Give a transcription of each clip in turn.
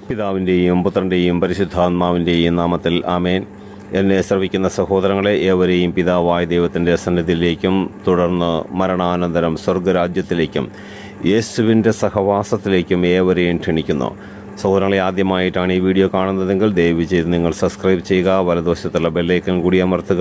പിതാവിൻ്റെയും പുത്രൻ്റെയും പരിശുദ്ധാത്മാവിൻ്റെയും നാമത്തിൽ ആമേൻ എന്നെ ശ്രവിക്കുന്ന സഹോദരങ്ങളെ ഏവരെയും പിതാവായ ദൈവത്തിൻ്റെ സന്നിധിയിലേക്കും തുടർന്ന് മരണാനന്തരം സ്വർഗരാജ്യത്തിലേക്കും യേശുവിൻ്റെ സഹവാസത്തിലേക്കും ഏവരെയും ക്ഷണിക്കുന്നു സഹോദരങ്ങളെ ആദ്യമായിട്ടാണ് ഈ വീഡിയോ കാണുന്നതെങ്കിൽ ദയവ് ചെയ്ത് നിങ്ങൾ സബ്സ്ക്രൈബ് ചെയ്യുക വലതുവശത്തുള്ള ബെല്ലൈക്കൻ കൂടി അമർത്തുക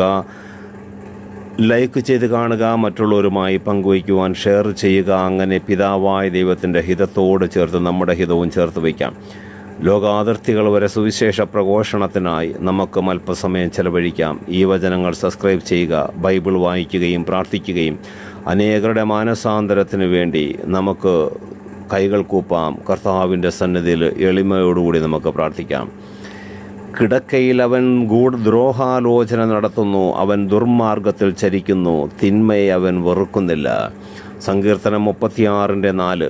ലൈക്ക് ചെയ്ത് കാണുക മറ്റുള്ളവരുമായി പങ്കുവയ്ക്കുവാൻ ഷെയർ ചെയ്യുക അങ്ങനെ പിതാവായ ദൈവത്തിൻ്റെ ഹിതത്തോട് ചേർത്ത് നമ്മുടെ ഹിതവും ചേർത്ത് വയ്ക്കാം ലോകാതിർത്തികൾ വരെ സുവിശേഷ പ്രഘോഷണത്തിനായി നമുക്ക് അല്പസമയം ചെലവഴിക്കാം ഈ വചനങ്ങൾ സബ്സ്ക്രൈബ് ചെയ്യുക ബൈബിൾ വായിക്കുകയും പ്രാർത്ഥിക്കുകയും അനേകരുടെ മാനസാന്തരത്തിന് വേണ്ടി നമുക്ക് കൈകൾ കൂപ്പാം കർത്താവിൻ്റെ സന്നിധിയിൽ എളിമയോടുകൂടി നമുക്ക് പ്രാർത്ഥിക്കാം കിടക്കയിൽ അവൻ ഗൂഢ ദ്രോഹാലോചന നടത്തുന്നു അവൻ ദുർമാർഗത്തിൽ ചരിക്കുന്നു തിന്മയെ അവൻ വെറുക്കുന്നില്ല സങ്കീർത്തനം മുപ്പത്തിയാറിൻ്റെ നാല്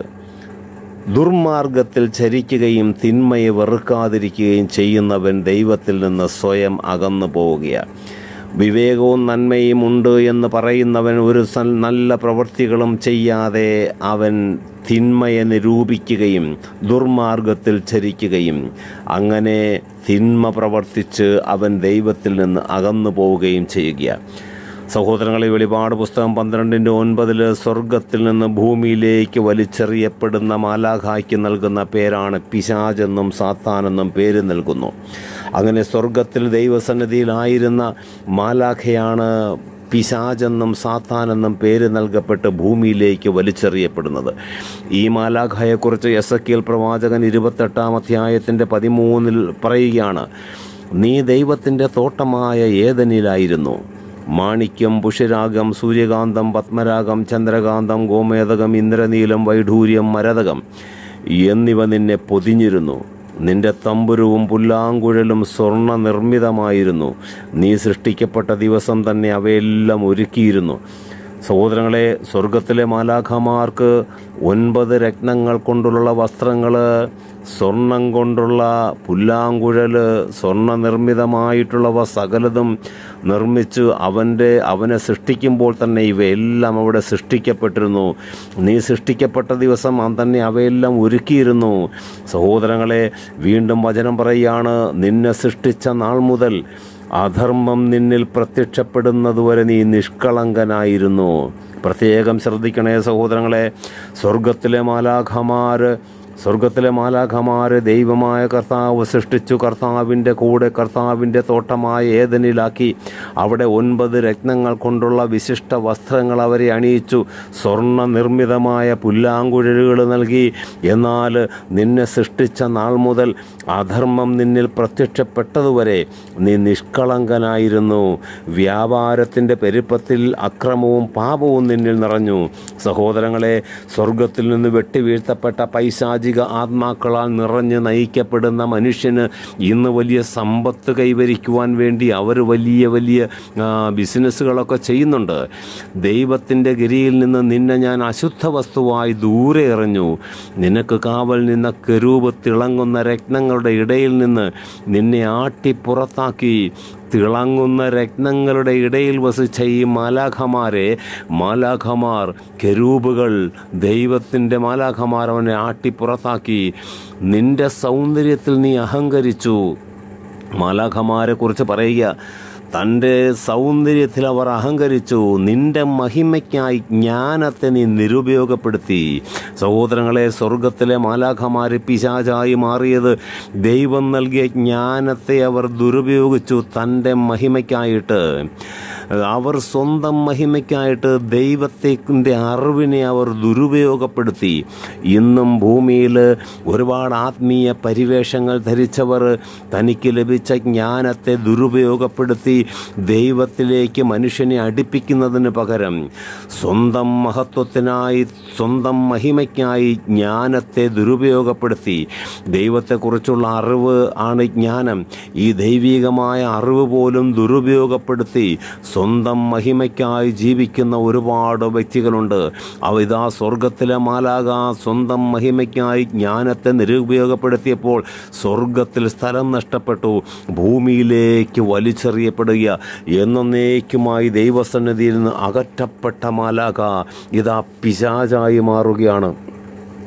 ദുർമാർഗത്തിൽ ചരിക്കുകയും തിന്മയെ വെറുക്കാതിരിക്കുകയും ചെയ്യുന്നവൻ ദൈവത്തിൽ നിന്ന് സ്വയം അകന്നു പോവുകയാണ് വിവേകവും നന്മയും ഉണ്ട് എന്ന് പറയുന്നവൻ ഒരു സൽ- നല്ല പ്രവൃത്തികളും ചെയ്യാതെ അവൻ തിന്മയെ നിരൂപിക്കുകയും ദുർമാർഗത്തിൽ ചരിക്കുകയും അങ്ങനെ തിന്മ പ്രവർത്തിച്ച് അവൻ ദൈവത്തിൽ നിന്ന് അകന്നു പോവുകയും ചെയ്യുകയാണ് സഹോദരങ്ങളെ വെളിപാട് പുസ്തകം പന്ത്രണ്ടിൻ്റെ ഒൻപതിൽ സ്വർഗത്തിൽ നിന്ന് ഭൂമിയിലേക്ക് വലിച്ചെറിയപ്പെടുന്ന മാലാഖായ്ക്ക് നൽകുന്ന പേരാണ് പിശാചെന്നും സാത്താനെന്നും പേര് നൽകുന്നു അങ്ങനെ സ്വർഗത്തിൽ ദൈവസന്നിധിയിലായിരുന്ന മാലാഖയാണ് പിശാചെന്നും സാത്താനെന്നും പേര് നൽകപ്പെട്ട് ഭൂമിയിലേക്ക് വലിച്ചെറിയപ്പെടുന്നത് ഈ മാലാഖയെക്കുറിച്ച് എസ് എ പ്രവാചകൻ ഇരുപത്തെട്ടാം അധ്യായത്തിൻ്റെ പതിമൂന്നിൽ പറയുകയാണ് നീ ദൈവത്തിൻ്റെ തോട്ടമായ ഏതനിലായിരുന്നു മാണിക്യം പുഷ്യരാഗം സൂര്യകാന്തം പത്മരാഗം ചന്ദ്രകാന്തം ഗോമേതകം ഇന്ദ്രനീലം വൈഢൂര്യം മരതകം എന്നിവ നിന്നെ പൊതിഞ്ഞിരുന്നു നിന്റെ തമ്പുരുവും പുല്ലാങ്കുഴലും സ്വർണ്ണ നിർമ്മിതമായിരുന്നു നീ സൃഷ്ടിക്കപ്പെട്ട ദിവസം തന്നെ അവയെല്ലാം ഒരുക്കിയിരുന്നു സഹോദരങ്ങളെ സ്വർഗത്തിലെ മാലാഖമാർക്ക് ഒൻപത് രത്നങ്ങൾ കൊണ്ടുള്ള വസ്ത്രങ്ങൾ സ്വർണം കൊണ്ടുള്ള പുല്ലാങ്കുഴൽ സ്വർണ്ണ നിർമ്മിതമായിട്ടുള്ളവ സകലതും നിർമ്മിച്ച് അവൻ്റെ അവനെ സൃഷ്ടിക്കുമ്പോൾ തന്നെ ഇവയെല്ലാം അവിടെ സൃഷ്ടിക്കപ്പെട്ടിരുന്നു നീ സൃഷ്ടിക്കപ്പെട്ട ദിവസം അവൻ തന്നെ അവയെല്ലാം ഒരുക്കിയിരുന്നു സഹോദരങ്ങളെ വീണ്ടും വചനം പറയുകയാണ് നിന്നെ സൃഷ്ടിച്ച നാൾ മുതൽ അധർമ്മം നിന്നിൽ പ്രത്യക്ഷപ്പെടുന്നതുവരെ നീ നിഷ്കളങ്കനായിരുന്നു പ്രത്യേകം ശ്രദ്ധിക്കണേ സഹോദരങ്ങളെ സ്വർഗത്തിലെ മാലാഖമാര് സ്വർഗത്തിലെ മാലാഖമാരെ ദൈവമായ കർത്താവ് സൃഷ്ടിച്ചു കർത്താവിൻ്റെ കൂടെ കർത്താവിൻ്റെ തോട്ടമായ ഏതനിലാക്കി അവിടെ ഒൻപത് രത്നങ്ങൾ കൊണ്ടുള്ള വിശിഷ്ട വസ്ത്രങ്ങൾ അവരെ അണിയിച്ചു സ്വർണ്ണ നിർമ്മിതമായ പുല്ലാങ്കുഴലുകൾ നൽകി എന്നാൽ നിന്നെ സൃഷ്ടിച്ച നാൾ മുതൽ അധർമ്മം നിന്നിൽ പ്രത്യക്ഷപ്പെട്ടതുവരെ നീ നിഷ്കളങ്കനായിരുന്നു വ്യാപാരത്തിൻ്റെ പെരുപ്പത്തിൽ അക്രമവും പാപവും നിന്നിൽ നിറഞ്ഞു സഹോദരങ്ങളെ സ്വർഗത്തിൽ നിന്ന് വെട്ടിവീഴ്ത്തപ്പെട്ട പൈശാചിക ആത്മാക്കളാൽ നിറഞ്ഞ് നയിക്കപ്പെടുന്ന മനുഷ്യന് ഇന്ന് വലിയ സമ്പത്ത് കൈവരിക്കുവാൻ വേണ്ടി അവർ വലിയ വലിയ ആ, ബിസിനസ്സുകളൊക്കെ ചെയ്യുന്നുണ്ട് ദൈവത്തിൻ്റെ ഗിരിയിൽ നിന്ന് നിന്നെ ഞാൻ അശുദ്ധ വസ്തുവായി ദൂരെ എറിഞ്ഞു നിനക്ക് കാവൽ നിന്ന കെരൂപ് തിളങ്ങുന്ന രത്നങ്ങളുടെ ഇടയിൽ നിന്ന് നിന്നെ ആട്ടി പുറത്താക്കി തിളങ്ങുന്ന രത്നങ്ങളുടെ ഇടയിൽ വസിച്ച ഈ മാലാഖമാരെ മാലാഖമാർ കെരൂബുകൾ ദൈവത്തിൻ്റെ മാലാഖമാർ അവനെ ആട്ടി പുറത്താക്കി നിന്റെ സൗന്ദര്യത്തിൽ നീ അഹങ്കരിച്ചു മാലാഖമാരെ കുറിച്ച് പറയുക തൻ്റെ സൗന്ദര്യത്തിൽ അവർ അഹങ്കരിച്ചു നിന്റെ മഹിമയ്ക്കായി ജ്ഞാനത്തെ നീ നിരുപയോഗപ്പെടുത്തി സഹോദരങ്ങളെ സ്വർഗത്തിലെ മാലാഖമാര് പിശാചായി മാറിയത് ദൈവം നൽകിയ ജ്ഞാനത്തെ അവർ ദുരുപയോഗിച്ചു തൻ്റെ മഹിമയ്ക്കായിട്ട് അവർ സ്വന്തം മഹിമയ്ക്കായിട്ട് ദൈവത്തിൻ്റെ അറിവിനെ അവർ ദുരുപയോഗപ്പെടുത്തി ഇന്നും ഭൂമിയിൽ ഒരുപാട് ആത്മീയ പരിവേഷങ്ങൾ ധരിച്ചവർ തനിക്ക് ലഭിച്ച ജ്ഞാനത്തെ ദുരുപയോഗപ്പെടുത്തി ദൈവത്തിലേക്ക് മനുഷ്യനെ അടുപ്പിക്കുന്നതിന് പകരം സ്വന്തം മഹത്വത്തിനായി സ്വന്തം മഹിമയ്ക്കായി ജ്ഞാനത്തെ ദുരുപയോഗപ്പെടുത്തി ദൈവത്തെക്കുറിച്ചുള്ള അറിവ് ആണ് ജ്ഞാനം ഈ ദൈവികമായ അറിവ് പോലും ദുരുപയോഗപ്പെടുത്തി സ്വന്തം മഹിമയ്ക്കായി ജീവിക്കുന്ന ഒരുപാട് വ്യക്തികളുണ്ട് അവ ഇതാ സ്വർഗത്തിലെ മാലാക സ്വന്തം മഹിമയ്ക്കായി ജ്ഞാനത്തെ നിരുപയോഗപ്പെടുത്തിയപ്പോൾ സ്വർഗത്തിൽ സ്ഥലം നഷ്ടപ്പെട്ടു ഭൂമിയിലേക്ക് വലിച്ചെറിയപ്പെടുക എന്നേക്കുമായി ദൈവസന്നിധിയിൽ നിന്ന് അകറ്റപ്പെട്ട മാലാക ഇതാ പിശാചായി മാറുകയാണ്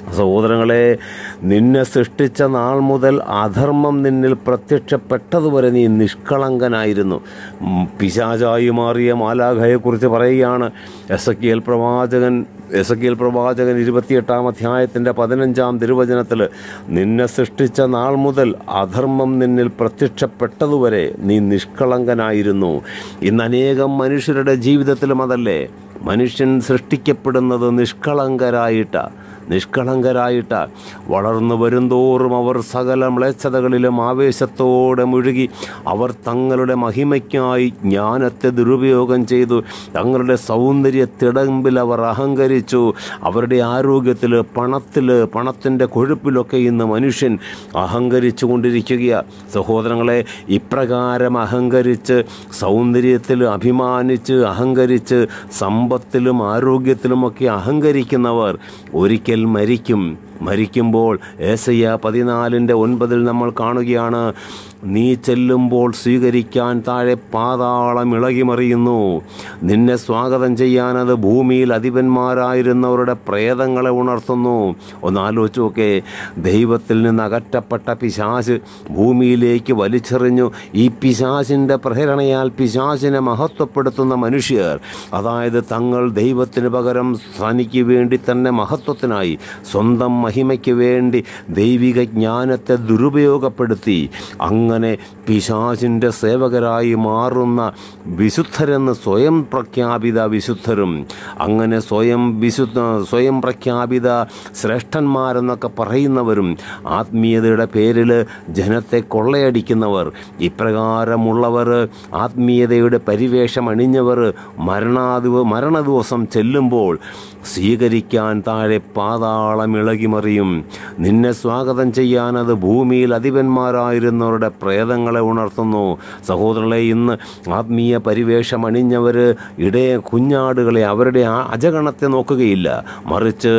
സഹോദരങ്ങളെ നിന്നെ സൃഷ്ടിച്ച നാൾ മുതൽ അധർമ്മം നിന്നിൽ പ്രത്യക്ഷപ്പെട്ടതുവരെ നീ നിഷ്കളങ്കനായിരുന്നു ഉം, പിശാചായി മാറിയ മാലാഖയെക്കുറിച്ച് പറയുകയാണ് എസ് എ പ്രവാചകൻ എസ് എ പ്രവാചകൻ ഇരുപത്തിയെട്ടാം അധ്യായത്തിൻ്റെ പതിനഞ്ചാം തിരുവചനത്തിൽ നിന്നെ സൃഷ്ടിച്ച നാൾ മുതൽ അധർമ്മം നിന്നിൽ പ്രത്യക്ഷപ്പെട്ടതുവരെ നീ നിഷ്കളങ്കനായിരുന്നു ഇന്ന് അനേകം മനുഷ്യരുടെ ജീവിതത്തിലും അതല്ലേ മനുഷ്യൻ സൃഷ്ടിക്കപ്പെടുന്നത് നിഷ്കളങ്കരായിട്ടാ നിഷ്കളങ്കരായിട്ട വളർന്നു വരുന്തോറും അവർ സകല മ്ലേച്ഛതകളിലും ആവേശത്തോടെ മുഴുകി അവർ തങ്ങളുടെ മഹിമയ്ക്കായി ജ്ഞാനത്തെ ദുരുപയോഗം ചെയ്തു തങ്ങളുടെ സൗന്ദര്യത്തിടമ്പിൽ അവർ അഹങ്കരിച്ചു അവരുടെ ആരോഗ്യത്തിൽ പണത്തിൽ പണത്തിൻ്റെ കൊഴുപ്പിലൊക്കെ ഇന്ന് മനുഷ്യൻ അഹങ്കരിച്ചു കൊണ്ടിരിക്കുകയാണ് സഹോദരങ്ങളെ ഇപ്രകാരം അഹങ്കരിച്ച് സൗന്ദര്യത്തിൽ അഭിമാനിച്ച് അഹങ്കരിച്ച് സമ്പത്തിലും ആരോഗ്യത്തിലുമൊക്കെ അഹങ്കരിക്കുന്നവർ ഒരിക്കൽ മരിക്കും മരിക്കുമ്പോൾ ഏസയ്യ പതിനാലിൻ്റെ ഒൻപതിൽ നമ്മൾ കാണുകയാണ് നീ ചെല്ലുമ്പോൾ സ്വീകരിക്കാൻ താഴെ പാതാളം ഇളകിമറിയുന്നു നിന്നെ സ്വാഗതം ചെയ്യാനത് ഭൂമിയിൽ അധിപന്മാരായിരുന്നവരുടെ പ്രേതങ്ങളെ ഉണർത്തുന്നു ഒന്ന് ആലോചിച്ച് നോക്കേ ദൈവത്തിൽ നിന്ന് അകറ്റപ്പെട്ട പിശാച് ഭൂമിയിലേക്ക് വലിച്ചെറിഞ്ഞു ഈ പിശാചിൻ്റെ പ്രേരണയാൽ പിശാചിനെ മഹത്വപ്പെടുത്തുന്ന മനുഷ്യർ അതായത് തങ്ങൾ ദൈവത്തിന് പകരം തനിക്ക് വേണ്ടി തന്നെ മഹത്വത്തിനായി സ്വന്തം മഹിമയ്ക്ക് വേണ്ടി ദൈവിക ജ്ഞാനത്തെ ദുരുപയോഗപ്പെടുത്തി അങ്ങനെ പിശാചിൻ്റെ സേവകരായി മാറുന്ന വിശുദ്ധരെന്ന് സ്വയം പ്രഖ്യാപിത വിശുദ്ധരും അങ്ങനെ സ്വയം വിശുദ്ധ സ്വയം പ്രഖ്യാപിത ശ്രേഷ്ഠന്മാരെന്നൊക്കെ പറയുന്നവരും ആത്മീയതയുടെ പേരിൽ ജനത്തെ കൊള്ളയടിക്കുന്നവർ ഇപ്രകാരമുള്ളവർ ആത്മീയതയുടെ പരിവേഷം അണിഞ്ഞവർ മരണാദിവ മരണദിവസം ചെല്ലുമ്പോൾ സ്വീകരിക്കാൻ താഴെ പാതാളം ഇളകിമറിയും നിന്നെ സ്വാഗതം ചെയ്യാനത് ഭൂമിയിൽ അധിപന്മാരായിരുന്നവരുടെ പ്രേതങ്ങളെ ഉണർത്തുന്നു സഹോദരങ്ങളെ ഇന്ന് ആത്മീയ പരിവേഷം അണിഞ്ഞവർ ഇടയ കുഞ്ഞാടുകളെ അവരുടെ ആ അജഗണത്തെ നോക്കുകയില്ല മറിച്ച്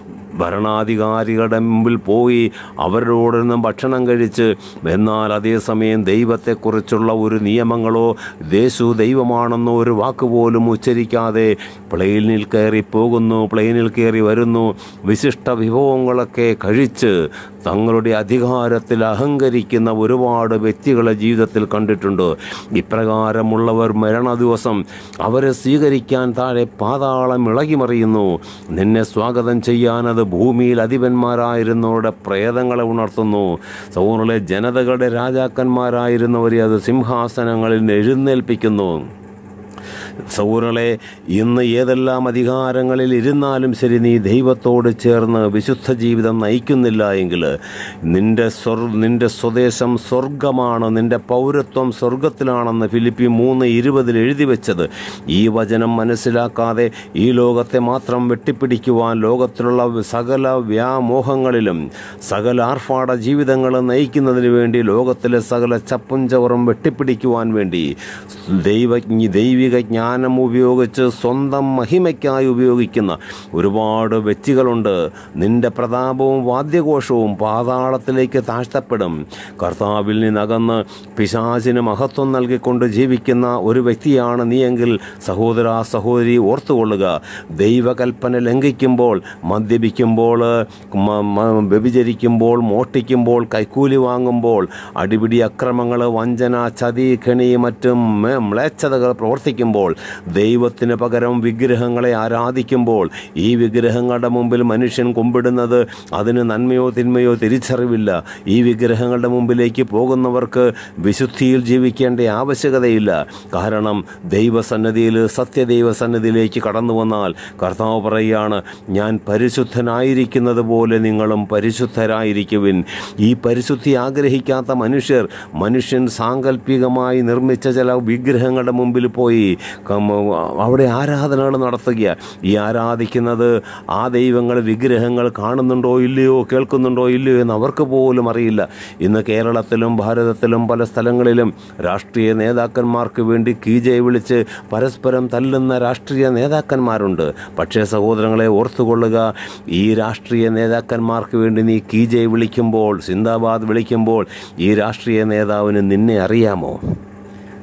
ഭരണാധികാരികളുടെ മുമ്പിൽ പോയി അവരോട് നിന്നും ഭക്ഷണം കഴിച്ച് എന്നാൽ അതേസമയം ദൈവത്തെക്കുറിച്ചുള്ള ഒരു നിയമങ്ങളോ ദേശു ദൈവമാണെന്നോ ഒരു വാക്കുപോലും ഉച്ചരിക്കാതെ പ്ലെയിനിൽ കയറി പോകുന്നു പ്ലെയിനിൽ കയറി വരുന്നു വിശിഷ്ട വിഭവങ്ങളൊക്കെ കഴിച്ച് തങ്ങളുടെ അധികാരത്തിൽ അഹങ്കരിക്കുന്ന ഒരുപാട് വ്യക്തികളെ ജീവിതത്തിൽ കണ്ടിട്ടുണ്ട് ഇപ്രകാരമുള്ളവർ മരണ ദിവസം അവരെ സ്വീകരിക്കാൻ താഴെ പാതാളം ഇളകിമറിയുന്നു നിന്നെ സ്വാഗതം ചെയ്യാനത് ഭൂമിയിൽ അധിപന്മാരായിരുന്നവരുടെ പ്രേതങ്ങളെ ഉണർത്തുന്നു സൗറിലെ ജനതകളുടെ രാജാക്കന്മാരായിരുന്നവരെ അത് സിംഹാസനങ്ങളിൽ എഴുന്നേൽപ്പിക്കുന്നു സൗരളെ ഇന്ന് ഏതെല്ലാം അധികാരങ്ങളിൽ ഇരുന്നാലും ശരി നീ ദൈവത്തോട് ചേർന്ന് വിശുദ്ധ ജീവിതം നയിക്കുന്നില്ല എങ്കിൽ നിന്റെ സ്വർ നിന്റെ സ്വദേശം സ്വർഗമാണ് നിന്റെ പൗരത്വം സ്വർഗത്തിലാണെന്ന് ഫിലിപ്പി മൂന്ന് ഇരുപതിൽ എഴുതി വെച്ചത് ഈ വചനം മനസ്സിലാക്കാതെ ഈ ലോകത്തെ മാത്രം വെട്ടിപ്പിടിക്കുവാൻ ലോകത്തിലുള്ള സകല വ്യാമോഹങ്ങളിലും സകല ആർഭാട ജീവിതങ്ങൾ നയിക്കുന്നതിന് വേണ്ടി ലോകത്തിലെ സകല ചപ്പും ചവറും വെട്ടിപ്പിടിക്കുവാൻ വേണ്ടി ദൈവ ദൈവിക ജ്ഞാനം ഉപയോഗിച്ച് സ്വന്തം മഹിമയ്ക്കായി ഉപയോഗിക്കുന്ന ഒരുപാട് വ്യക്തികളുണ്ട് നിന്റെ പ്രതാപവും വാദ്യഘോഷവും പാതാളത്തിലേക്ക് താഴ്ത്തപ്പെടും കർത്താവിൽ നിന്നകന്ന് പിശാചിന് മഹത്വം നൽകിക്കൊണ്ട് ജീവിക്കുന്ന ഒരു വ്യക്തിയാണ് നീയെങ്കിൽ സഹോദര സഹോദരി ഓർത്തുകൊള്ളുക ദൈവകൽപ്പന ലംഘിക്കുമ്പോൾ മദ്യപിക്കുമ്പോൾ മ- മ- വ്യഭിചരിക്കുമ്പോൾ മോഷ്ടിക്കുമ്പോൾ കൈക്കൂലി വാങ്ങുമ്പോൾ അടിപിടി അക്രമങ്ങൾ വഞ്ചന ചതി കെണി മറ്റും മേ- മ്ലേച്ഛതകൾ പ്രവർത്തിക്കുമ്പോൾ ദൈവത്തിന് പകരം വിഗ്രഹങ്ങളെ ആരാധിക്കുമ്പോൾ ഈ വിഗ്രഹങ്ങളുടെ മുമ്പിൽ മനുഷ്യൻ കുമ്പിടുന്നത് അതിന് നന്മയോ തിന്മയോ തിരിച്ചറിവില്ല ഈ വിഗ്രഹങ്ങളുടെ മുമ്പിലേക്ക് പോകുന്നവർക്ക് വിശുദ്ധിയിൽ ജീവിക്കേണ്ട ആവശ്യകതയില്ല കാരണം ദൈവസന്നദ്ധിയിൽ സത്യദൈവസന്നദ്ധിയിലേക്ക് കടന്നു വന്നാൽ കർത്താവ് പറയുകയാണ് ഞാൻ പരിശുദ്ധനായിരിക്കുന്നത് പോലെ നിങ്ങളും പരിശുദ്ധരായിരിക്കുവിൻ ഈ പരിശുദ്ധി ആഗ്രഹിക്കാത്ത മനുഷ്യർ മനുഷ്യൻ സാങ്കല്പികമായി നിർമ്മിച്ച ചില വിഗ്രഹങ്ങളുടെ മുമ്പിൽ പോയി കം- അവിടെ ആരാധനകൾ നടത്തുക ഈ ആരാധിക്കുന്നത് ആ ദൈവങ്ങൾ വിഗ്രഹങ്ങൾ കാണുന്നുണ്ടോ ഇല്ലയോ കേൾക്കുന്നുണ്ടോ ഇല്ലയോ എന്ന് അവർക്ക് പോലും അറിയില്ല ഇന്ന് കേരളത്തിലും ഭാരതത്തിലും പല സ്ഥലങ്ങളിലും രാഷ്ട്രീയ നേതാക്കന്മാർക്ക് വേണ്ടി കീജയെ വിളിച്ച് പരസ്പരം തല്ലുന്ന രാഷ്ട്രീയ നേതാക്കന്മാരുണ്ട് പക്ഷേ സഹോദരങ്ങളെ ഓർത്തുകൊള്ളുക ഈ രാഷ്ട്രീയ നേതാക്കന്മാർക്ക് വേണ്ടി നീ കീജയെ വിളിക്കുമ്പോൾ സിന്ദാബാദ് വിളിക്കുമ്പോൾ ഈ രാഷ്ട്രീയ നേതാവിന് നിന്നെ അറിയാമോ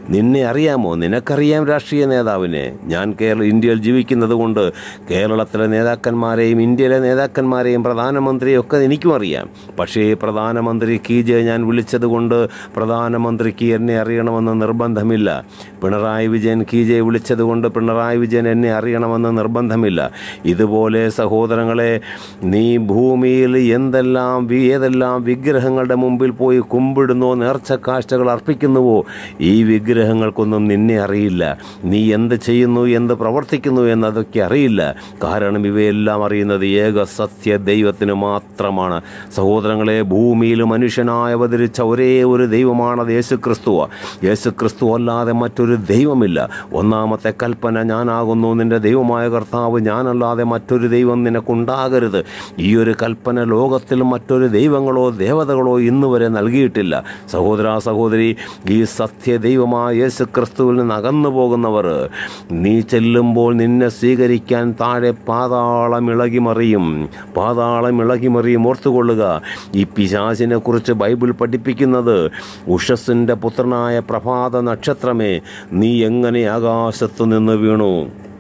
നിന്നെ അറിയാമോ നിനക്കറിയാം രാഷ്ട്രീയ നേതാവിനെ ഞാൻ കേരള ഇന്ത്യയിൽ ജീവിക്കുന്നത് കൊണ്ട് കേരളത്തിലെ നേതാക്കന്മാരെയും ഇന്ത്യയിലെ നേതാക്കന്മാരെയും പ്രധാനമന്ത്രിയും ഒക്കെ എനിക്കും അറിയാം പക്ഷേ പ്രധാനമന്ത്രി കീജെ ഞാൻ വിളിച്ചത് കൊണ്ട് പ്രധാനമന്ത്രിക്ക് എന്നെ അറിയണമെന്ന് നിർബന്ധമില്ല പിണറായി വിജയൻ കീജെ വിളിച്ചത് കൊണ്ട് പിണറായി വിജയൻ എന്നെ അറിയണമെന്ന് നിർബന്ധമില്ല ഇതുപോലെ സഹോദരങ്ങളെ നീ ഭൂമിയിൽ എന്തെല്ലാം വി- ഏതെല്ലാം വിഗ്രഹങ്ങളുടെ മുമ്പിൽ പോയി കുമ്പിടുന്നോ നേർച്ചക്കാഴ്ചകൾ അർപ്പിക്കുന്നുവോ ഈ വിഗ്രഹങ്ങൾക്കൊന്നും നിന്നെ അറിയില്ല നീ എന്ത് ചെയ്യുന്നു എന്ത് പ്രവർത്തിക്കുന്നു എന്നതൊക്കെ അറിയില്ല കാരണം ഇവയെല്ലാം അറിയുന്നത് ഏക സത്യ ദൈവത്തിന് മാത്രമാണ് സഹോദരങ്ങളെ ഭൂമിയിൽ മനുഷ്യനായി അവതരിച്ച ഒരേ ഒരു ദൈവമാണ് യേശുക്രിസ്തുവ യേശുക്രിസ്തു അല്ലാതെ മറ്റൊരു ദൈവമില്ല ഒന്നാമത്തെ കൽപ്പന ഞാനാകുന്നു നിന്റെ ദൈവമായ കർത്താവ് ഞാനല്ലാതെ മറ്റൊരു ദൈവം നിനക്കുണ്ടാകരുത് ഈ ഒരു കൽപ്പന ലോകത്തിൽ മറ്റൊരു ദൈവങ്ങളോ ദേവതകളോ ഇന്ന് വരെ നൽകിയിട്ടില്ല സഹോദര സഹോദരി ഈ സത്യ ദൈവമായ യേശു ക്രിസ്തുവിൽ നിന്ന് അകന്നു പോകുന്നവർ നീ ചെല്ലുമ്പോൾ നിന്നെ സ്വീകരിക്കാൻ താഴെ പാതാളം ഇളകിമറിയും പാതാളം ഇളകിമറിയും ഓർത്തുകൊള്ളുക ഈ പിശാചിനെ കുറിച്ച് ബൈബിൾ പഠിപ്പിക്കുന്നത് ഉഷസ്സിൻ്റെ പുത്രനായ പ്രഭാത നക്ഷത്രമേ നീ എങ്ങനെ ആകാശത്തു നിന്ന് വീണു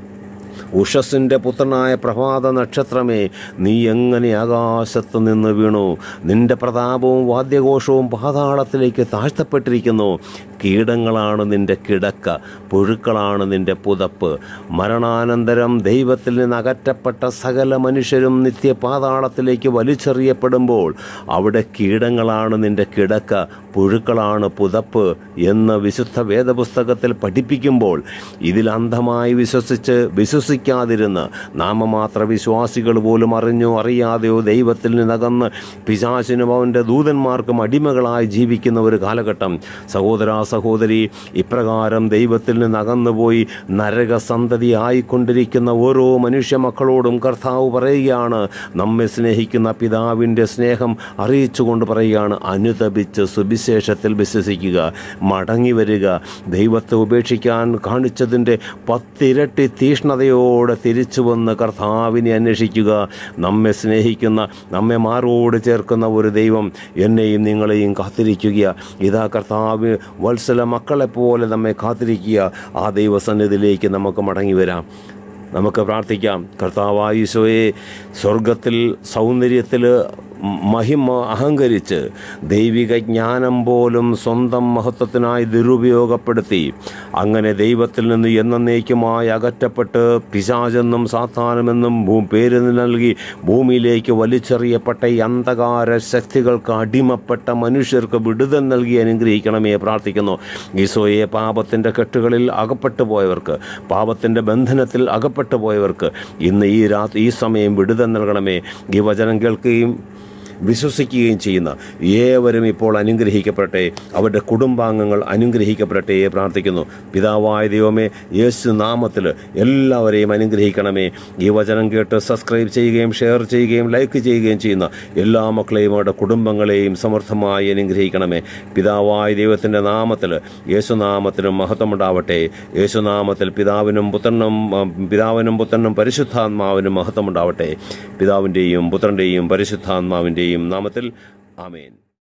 ഉഷസ്സിൻ്റെ പുത്രനായ പ്രഭാത നക്ഷത്രമേ നീ എങ്ങനെ ആകാശത്ത് നിന്ന് വീണു നിന്റെ പ്രതാപവും വാദ്യഘോഷവും പാതാളത്തിലേക്ക് താഴ്ത്തപ്പെട്ടിരിക്കുന്നു കീടങ്ങളാണ് നിന്റെ കിടക്ക പുഴുക്കളാണ് നിന്റെ പുതപ്പ് മരണാനന്തരം ദൈവത്തിൽ നിന്ന് അകറ്റപ്പെട്ട സകല മനുഷ്യരും നിത്യപാതാളത്തിലേക്ക് വലിച്ചെറിയപ്പെടുമ്പോൾ അവിടെ കീടങ്ങളാണ് നിന്റെ കിടക്ക പുഴുക്കളാണ് പുതപ്പ് എന്ന് വിശുദ്ധ വേദപുസ്തകത്തിൽ പഠിപ്പിക്കുമ്പോൾ ഇതിൽ അന്ധമായി വിശ്വസിച്ച് വിശ്വസിക്കാതിരുന്ന് നാമമാത്ര വിശ്വാസികൾ പോലും അറിഞ്ഞോ അറിയാതെയോ ദൈവത്തിൽ നിന്നകന്ന് പിശാചിനും അവൻ്റെ ദൂതന്മാർക്കും അടിമകളായി ജീവിക്കുന്ന ഒരു കാലഘട്ടം സഹോദര സഹോദരി ഇപ്രകാരം ദൈവത്തിൽ നിന്ന് അകന്നുപോയി നരകസന്തതി ആയിക്കൊണ്ടിരിക്കുന്ന ഓരോ മനുഷ്യ മക്കളോടും കർത്താവ് പറയുകയാണ് നമ്മെ സ്നേഹിക്കുന്ന പിതാവിൻ്റെ സ്നേഹം അറിയിച്ചുകൊണ്ട് പറയുകയാണ് അനുതപിച്ച് സുവിശേഷത്തിൽ വിശ്വസിക്കുക മടങ്ങി വരിക ദൈവത്തെ ഉപേക്ഷിക്കാൻ കാണിച്ചതിൻ്റെ പത്തിരട്ടി തീഷ്ണതയോടെ തിരിച്ചു വന്ന് കർത്താവിനെ അന്വേഷിക്കുക നമ്മെ സ്നേഹിക്കുന്ന നമ്മെ മാറോട് ചേർക്കുന്ന ഒരു ദൈവം എന്നെയും നിങ്ങളെയും കാത്തിരിക്കുക ഇതാ കർത്താവ് വത്സല മക്കളെപ്പോലെ നമ്മെ കാത്തിരിക്കുക ആ ദൈവസന്നിധിയിലേക്ക് നമുക്ക് മടങ്ങി വരാം നമുക്ക് പ്രാർത്ഥിക്കാം കർത്താവായ ഈശോയെ സ്വർഗത്തിൽ സൗന്ദര്യത്തിൽ മഹിമ അഹങ്കരിച്ച് ദൈവിക ജ്ഞാനം പോലും സ്വന്തം മഹത്വത്തിനായി ദുരുപയോഗപ്പെടുത്തി അങ്ങനെ ദൈവത്തിൽ നിന്ന് എന്നേക്കുമായി അകറ്റപ്പെട്ട് പിശാചെന്നും സാത്താനുമെന്നും ഭൂ പേര് നൽകി ഭൂമിയിലേക്ക് വലിച്ചെറിയപ്പെട്ട ഈ അന്ധകാര ശക്തികൾക്ക് അടിമപ്പെട്ട മനുഷ്യർക്ക് വിടുതൽ നൽകി അനുഗ്രഹിക്കണമേ പ്രാർത്ഥിക്കുന്നു ഈശോയെ പാപത്തിൻ്റെ കെട്ടുകളിൽ അകപ്പെട്ടു പോയവർക്ക് പാപത്തിൻ്റെ ബന്ധനത്തിൽ അകപ്പെട്ടു പോയവർക്ക് ഇന്ന് ഈ രാത്രി ഈ സമയം വിടുതൽ നൽകണമേ ഈ വചനം കേൾക്കുകയും വിശ്വസിക്കുകയും ചെയ്യുന്ന ഏവരും ഇപ്പോൾ അനുഗ്രഹിക്കപ്പെടട്ടെ അവരുടെ കുടുംബാംഗങ്ങൾ അനുഗ്രഹിക്കപ്പെടട്ടെ എന്ന് പ്രാർത്ഥിക്കുന്നു പിതാവായ ദൈവമേ യേശു നാമത്തിൽ എല്ലാവരെയും അനുഗ്രഹിക്കണമേ ഈ വചനം കേട്ട് സബ്സ്ക്രൈബ് ചെയ്യുകയും ഷെയർ ചെയ്യുകയും ലൈക്ക് ചെയ്യുകയും ചെയ്യുന്ന എല്ലാ മക്കളെയും അവരുടെ കുടുംബങ്ങളെയും സമർത്ഥമായി അനുഗ്രഹിക്കണമേ പിതാവായ ദൈവത്തിൻ്റെ നാമത്തിൽ യേശുനാമത്തിനും മഹത്വമുണ്ടാവട്ടെ യേശുനാമത്തിൽ പിതാവിനും പുത്രനും ആ, പിതാവിനും പുത്രനും പരിശുദ്ധാത്മാവിനും മഹത്വമുണ്ടാവട്ടെ പിതാവിൻ്റെയും പുത്രൻ്റെയും പരിശുദ്ധാത്മാവിൻ്റെയും നാമത്തിൽ ആമേൻ